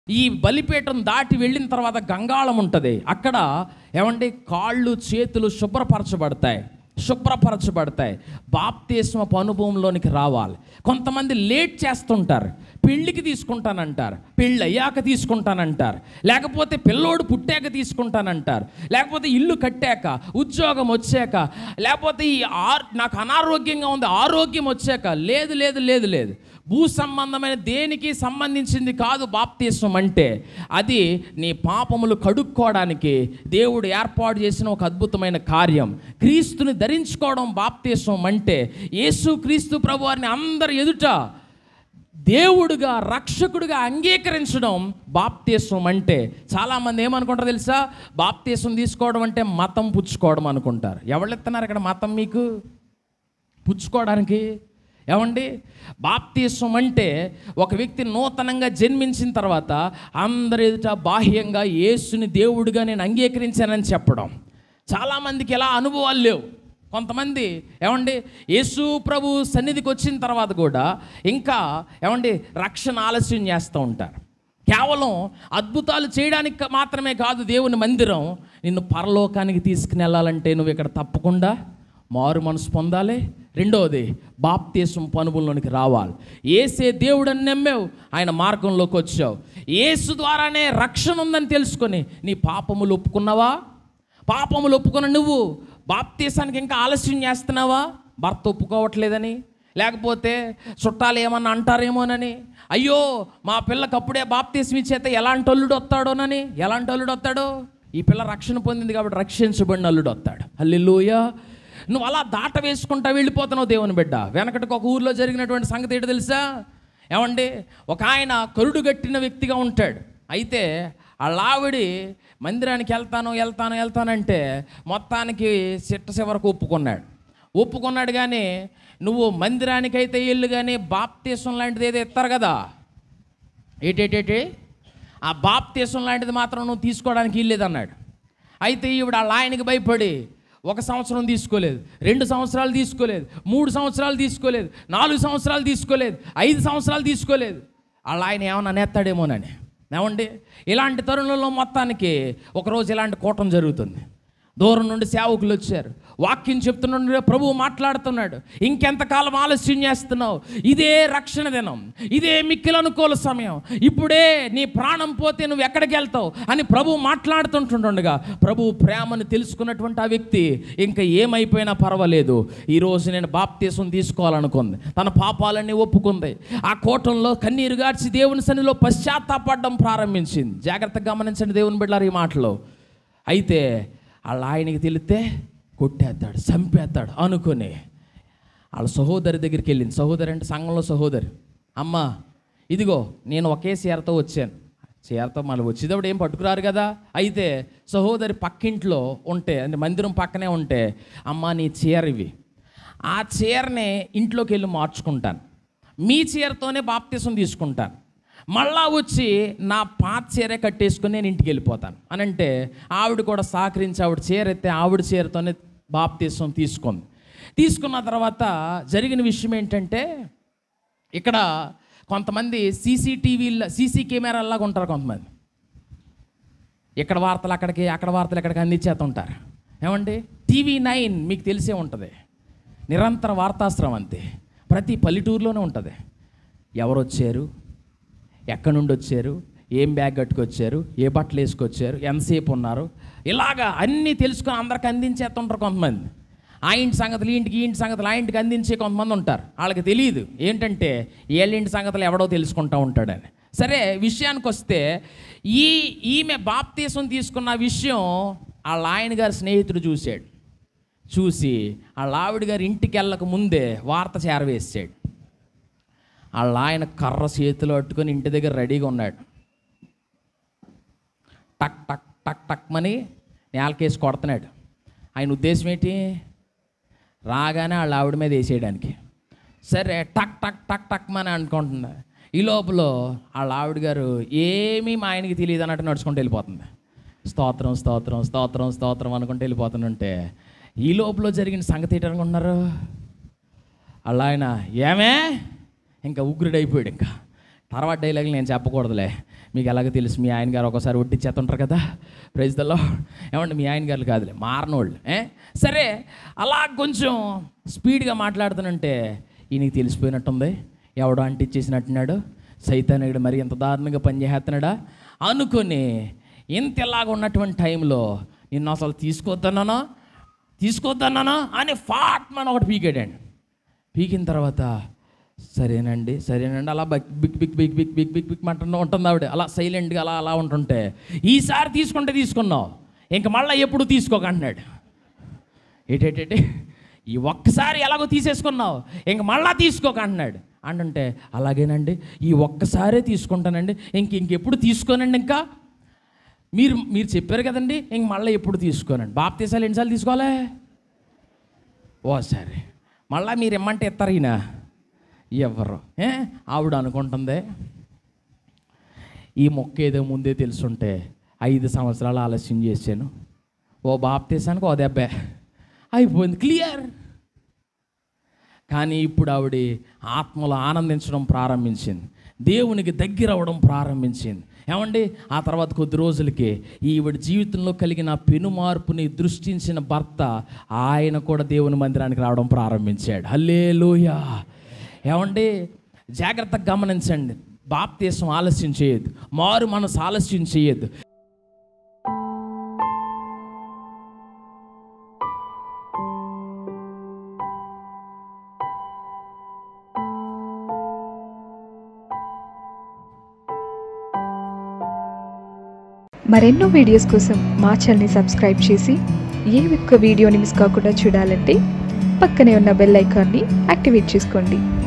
ఈ బలిపీఠం దాటి వెళ్ళిన తర్వాత గంగాళం ఉంటుంది అక్కడ ఏమండి కాళ్ళు చేతులు శుభ్రపరచబడతాయి శుభ్రపరచబడతాయి బాప్తిస్మపు అనుభవంలోనికి రావాలి కొంతమంది లేట్ చేస్తుంటారు పెళ్ళికి తీసుకుంటానంటారు పెళ్ళి అయ్యాక తీసుకుంటానంటారు లేకపోతే పిల్లోడు పుట్టాక తీసుకుంటానంటారు లేకపోతే ఇల్లు కట్టాక ఉద్యోగం వచ్చాక లేకపోతే ఈ ఆర్ నాకు అనారోగ్యంగా ఉంది ఆరోగ్యం వచ్చాక లేదు లేదు లేదు లేదు భూ సంబంధమైన దేనికి సంబంధించింది కాదు బాప్తీసం అంటే అది నీ పాపములు కడుక్కోవడానికి దేవుడు ఏర్పాటు చేసిన ఒక అద్భుతమైన కార్యం క్రీస్తుని ధరించుకోవడం బాప్తీసం అంటే యేసు క్రీస్తు ప్రభు వారిని అందరి ఎదుట దేవుడుగా రక్షకుడిగా అంగీకరించడం బాప్తీసం అంటే చాలామంది ఏమనుకుంటారు తెలుసా బాప్తీసం తీసుకోవడం అంటే మతం పుచ్చుకోవడం అనుకుంటారు ఎవరు ఇస్తున్నారు ఇక్కడ మతం మీకు పుచ్చుకోవడానికి ఏమండి బాప్తీసం అంటే ఒక వ్యక్తి నూతనంగా జన్మించిన తర్వాత అందరి ఎదుట బాహ్యంగా యేసుని దేవుడిగా నేను అంగీకరించానని చెప్పడం చాలామందికి ఎలా అనుభవాలు లేవు కొంతమంది ఏమండి యేసు ప్రభు సన్నిధికి వచ్చిన తర్వాత కూడా ఇంకా ఏమండి రక్షణ ఆలస్యం చేస్తూ ఉంటారు కేవలం అద్భుతాలు చేయడానికి మాత్రమే కాదు దేవుని మందిరం నిన్ను పరలోకానికి తీసుకుని వెళ్ళాలంటే నువ్వు ఇక్కడ తప్పకుండా మారు మనసు పొందాలి రెండవది బాప్తీసం పనుబుల్లోనికి రావాలి ఏసే దేవుడని నమ్మావు ఆయన మార్గంలోకి వచ్చావు ఏసు ద్వారానే రక్షణ ఉందని తెలుసుకొని నీ పాపములు ఒప్పుకున్నావా పాపములు ఒప్పుకున్న నువ్వు బాప్తీసానికి ఇంకా ఆలస్యం చేస్తున్నావా భర్త ఒప్పుకోవట్లేదని లేకపోతే చుట్టాలు ఏమన్నా అంటారేమోనని అయ్యో మా పిల్లకి అప్పుడే బాప్తీసం ఇచ్చేస్తే ఎలాంటి అల్లుడు వస్తాడోనని ఎలాంటి అల్లుడు వస్తాడో ఈ పిల్ల రక్షణ పొందింది కాబట్టి రక్షించబడిన అల్లుడు వస్తాడు హల్లెలూయా నువ్వు అలా దాట వేసుకుంటా వెళ్ళిపోతున్నావు దేవుని బిడ్డ వెనకటికి ఒక ఊర్లో జరిగినటువంటి సంగతి ఏంటో తెలుసా ఏమండి ఒక ఆయన కరుడు గట్టిన వ్యక్తిగా ఉంటాడు అయితే వాళ్ళ ఆవిడి మందిరానికి వెళ్తాను వెళ్తాను వెళ్తానంటే మొత్తానికి చిట్ట చివరకు ఒప్పుకున్నాడు ఒప్పుకున్నాడు కానీ నువ్వు మందిరానికైతే వెళ్ళు కానీ బాప్తీసం లాంటిది ఏదో ఇస్తారు కదా ఏటేటేటి ఆ బాప్తీసం లాంటిది మాత్రం నువ్వు తీసుకోవడానికి ఇల్లేదన్నాడు అయితే ఈవిడ వాళ్ళ ఆయనకి భయపడి ఒక సంవత్సరం తీసుకోలేదు రెండు సంవత్సరాలు తీసుకోలేదు మూడు సంవత్సరాలు తీసుకోలేదు నాలుగు సంవత్సరాలు తీసుకోలేదు ఐదు సంవత్సరాలు తీసుకోలేదు వాళ్ళ ఆయన ఏమన్నా నేస్తాడేమోనని ఏమండి ఇలాంటి తరుణంలో మొత్తానికి ఒకరోజు ఇలాంటి కూటం జరుగుతుంది దూరం నుండి సేవకులు వచ్చారు వాక్యం చెప్తున్నాడు ప్రభువు మాట్లాడుతున్నాడు ఇంకెంతకాలం ఆలస్యం చేస్తున్నావు ఇదే రక్షణ దినం ఇదే మిక్కిల అనుకూల సమయం ఇప్పుడే నీ ప్రాణం పోతే నువ్వు ఎక్కడికి వెళ్తావు అని ప్రభువు మాట్లాడుతుంటుండగా ప్రభువు ప్రేమను తెలుసుకున్నటువంటి ఆ వ్యక్తి ఇంకా ఏమైపోయినా పర్వాలేదు ఈరోజు నేను బాప్తీసం తీసుకోవాలనుకుంది తన పాపాలన్నీ ఒప్పుకుంది ఆ కోటంలో కన్నీరు గార్చి దేవుని సన్నిలో పశ్చాత్తాపడడం ప్రారంభించింది జాగ్రత్తగా గమనించండి దేవుని బిడ్డారు ఈ మాటలో అయితే వాళ్ళ ఆయనకి తెలిస్తే కొట్టేస్తాడు చంపేస్తాడు అనుకుని వాళ్ళ సహోదరి దగ్గరికి వెళ్ళింది సహోదరి అంటే సంఘంలో సహోదరి అమ్మ ఇదిగో నేను ఒకే చీరతో వచ్చాను చీరతో మళ్ళీ వచ్చేటప్పుడు ఏం పట్టుకురారు కదా అయితే సహోదరి పక్కింట్లో ఉంటే అంటే మందిరం పక్కనే ఉంటే అమ్మ నీ చీర ఇవి ఆ చీరని ఇంట్లోకి వెళ్ళి మార్చుకుంటాను మీ చీరతోనే బాప్తీసం తీసుకుంటాను మళ్ళా వచ్చి నా పాత చీర కట్టేసుకుని నేను ఇంటికి వెళ్ళిపోతాను అని అంటే ఆవిడ కూడా సహకరించి ఆవిడ చీర ఎత్తే ఆవిడ చీరతోనే బాప్తీసం తీసుకుంది తీసుకున్న తర్వాత జరిగిన విషయం ఏంటంటే ఇక్కడ కొంతమంది సీసీటీవీల సీసీ కెమెరాలాగా ఉంటారు కొంతమంది ఇక్కడ వార్తలు అక్కడికి అక్కడ వార్తలు ఇక్కడికి అందించేస్తుంటారు ఏమండి టీవీ నైన్ మీకు తెలిసే ఉంటుంది నిరంతర వార్తాస్త్రం అంతే ప్రతి పల్లెటూరులోనే ఉంటుంది ఎవరు వచ్చారు ఎక్కడి నుండి వచ్చారు ఏం బ్యాగ్ కట్టుకొచ్చారు ఏ బట్టలు వేసుకొచ్చారు ఎంతసేపు ఉన్నారు ఇలాగా అన్నీ తెలుసుకొని అందరికి అందించేస్తుంటారు కొంతమంది ఆ ఇంటి సంగతులు ఈ ఇంటికి ఈ ఇంటి సంగతులు ఆ ఇంటికి అందించే కొంతమంది ఉంటారు వాళ్ళకి తెలియదు ఏంటంటే వీళ్ళ ఇంటి సంగతులు ఎవడో తెలుసుకుంటూ ఉంటాడని సరే విషయానికి వస్తే ఈ ఈమె బాప్తీసం తీసుకున్న విషయం వాళ్ళ ఆయన గారి స్నేహితుడు చూశాడు చూసి వాళ్ళ ఆవిడ గారి ఇంటికి వెళ్ళక ముందే వార్త చేరవేసాడు వాళ్ళ ఆయన కర్ర చేతిలో పట్టుకొని ఇంటి దగ్గర రెడీగా ఉన్నాడు టక్ టక్ టక్ టక్ మని నేలకేసి కొడుతున్నాడు ఆయన ఉద్దేశం ఏంటి రాగానే వాళ్ళ ఆవిడ మీద వేసేయడానికి సరే టక్ టక్ టక్ టక్ మని అనుకుంటుంది ఈ లోపల వాళ్ళ ఆవిడ గారు ఏమీ మా ఆయనకి తెలియదు అన్నట్టు నడుచుకుంటూ వెళ్ళిపోతుంది స్తోత్రం స్తోత్రం స్తోత్రం స్తోత్రం అనుకుంటూ వెళ్ళిపోతుంటే ఈ లోపల జరిగిన సంగతి ఏంటనుకుంటున్నారు వాళ్ళ ఆయన ఏమే ఇంకా ఉగ్రుడైపోయాడు ఇంకా తర్వాత డైలాగులు నేను చెప్పకూడదులే మీకు ఎలాగో తెలుసు మీ ఆయన గారు ఒకసారి ఒట్టి చేస్తుంటారు కదా ప్రైజ్దల్లో ఏమంటే మీ ఆయన గారు కాదులే మారనోళ్ళు ఏ సరే అలా కొంచెం స్పీడ్గా మాట్లాడుతానంటే ఈయనకి తెలిసిపోయినట్టుంది ఎవడో అంటిచ్చేసినట్టున్నాడు సైతానుడు మరి ఎంత దారుణంగా పనిచేస్తున్నాడా అనుకొని ఇంత ఇలాగ ఉన్నటువంటి టైంలో నిన్ను అసలు తీసుకొద్దన్నానా తీసుకొద్దన్నానా అని ఫాట్ మన ఒకటి పీకాడండి పీకిన తర్వాత సరేనండి సరేనండి అలా బక్ బిక్ బిక్ బిక్ బిక్ బిక్ బిక్ బిక్ అంటున్నా ఉంటుంది ఆవిడ అలా సైలెంట్గా అలా అలా ఉంటుంటే ఈసారి తీసుకుంటే తీసుకున్నావు ఇంక మళ్ళీ ఎప్పుడు తీసుకోక అంటున్నాడు ఏటేటేటే ఈ ఒక్కసారి ఎలాగో తీసేసుకున్నావు ఇంక మళ్ళా తీసుకోక అంటున్నాడు అంటుంటే అలాగేనండి ఈ ఒక్కసారే తీసుకుంటానండి ఇంక ఇంకెప్పుడు తీసుకోనండి ఇంకా మీరు మీరు చెప్పారు కదండి ఇంక మళ్ళీ ఎప్పుడు తీసుకోనండి బాప్తీసాలు ఎన్నిసార్లు తీసుకోవాలి ఓ సరే మళ్ళా మీరు ఇమ్మంటే ఇస్తారు ఈయన ఎవరు ఏ ఆవిడ అనుకుంటుంది ఈ మొక్క ఏదో ముందే తెలుసుంటే ఐదు సంవత్సరాలు ఆలస్యం చేశాను ఓ బాప్తీసానికి ఓ దెబ్బే అయిపోయింది క్లియర్ కానీ ఇప్పుడు ఆవిడ ఆత్మలో ఆనందించడం ప్రారంభించింది దేవునికి దగ్గర అవ్వడం ప్రారంభించింది ఏమండి ఆ తర్వాత కొద్ది రోజులకి ఈవిడ జీవితంలో కలిగిన పెను మార్పుని దృష్టించిన భర్త ఆయన కూడా దేవుని మందిరానికి రావడం ప్రారంభించాడు హల్లే ఏమండి జాగ్రత్తగా గమనించండి బాప్తీసం ఆలస్యం చేయొద్దు మారు మనసు ఆలస్యం చేయొద్దు మరెన్నో వీడియోస్ కోసం మా ఛానల్ని సబ్స్క్రైబ్ చేసి ఏ ఒక్క వీడియోని మిస్ కాకుండా చూడాలంటే పక్కనే ఉన్న బెల్ ఐకాన్ని యాక్టివేట్ చేసుకోండి